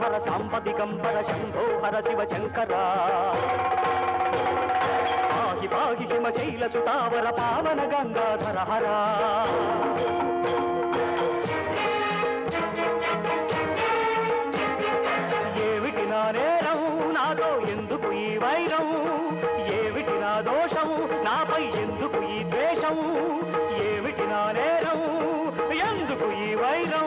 హర శాంబ దిగంబర శంభో హర శివ శంకర పాహి పాహి హిమశైల సుతావర పావన గంగాధర హరా ఏమిటి నా నేరం నాతో ఎందుకు ఈ వైరం ఏమిటి నా దోషం నాపై ఎందుకు ఈ ద్వేషం ఏమిటి నా నేరం ఎందుకు ఈ వైరం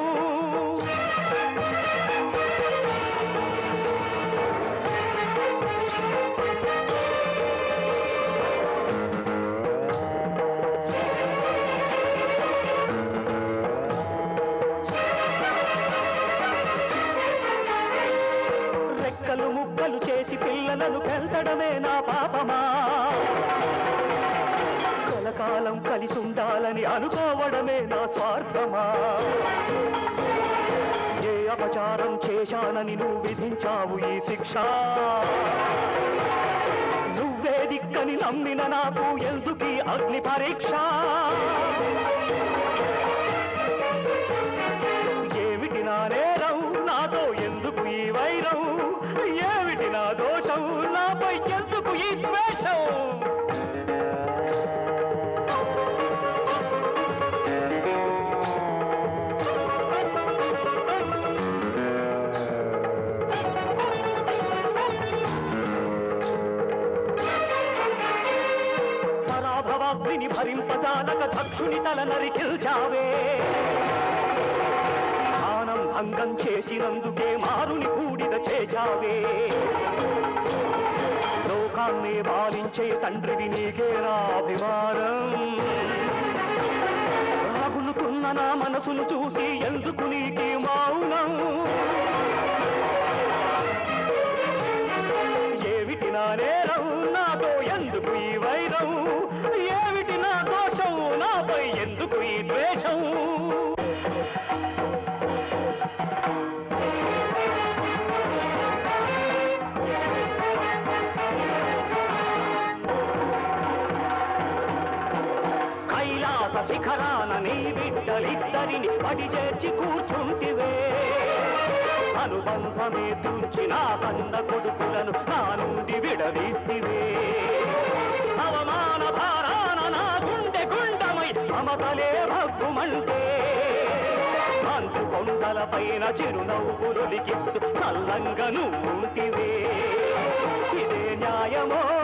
రెక్కలు ముక్కలు చేసి పిల్లలను పెంచడమే నా పాపమా కలకాలం కలిసి ఉండాలని అనుకోవడమే నా స్వార్థమా ఏ అపచారం చేశానని నువ్వు విధించావు ఈ శిక్ష నువ్వే దిక్కని నమ్మిన నాకు ఎందుకీ అగ్ని పరీక్ష ఏమిటి నా నేరం నాతో ఎందుకు ఈ వైరం ఏమిటి నా దోషం నాపై ఎందుకు ఈ ద్వేషం పరాభవాగ్నిని భరింపజాలక దక్షుని తల నరికిల్చావే ధ్యానం భంగం చేసినందుకే మారుని కూడిద చేశావే లోకాన్ని పాలించే తండ్రివి నీకేనా అభిమానం రగులుతున్న నా మనసును చూసి ఎందుకు నీకి మౌనం ఏమిటి నా నేరం నాతో ఎందుకు ఈ వైరం ఏమిటి నా దోషం నాపై ఎందుకు ఈ ద్వేషం కైలాస శిఖరాన నీ బిడ్డలిద్దరిని పడి చేర్చి కూర్చుంటివే అనుబంధమే తుంచి నా కన్న కొడుకులను నా నుండి విడదీస్తివే అవమాన భారాన నా గుండె గుండమై మమతలే భగ్గుమంటే మంచు కొండల పైన చిరునవ్వులు లిఖిస్తూ చల్లంగా నువ్వుంటివే ఇదే న్యాయమో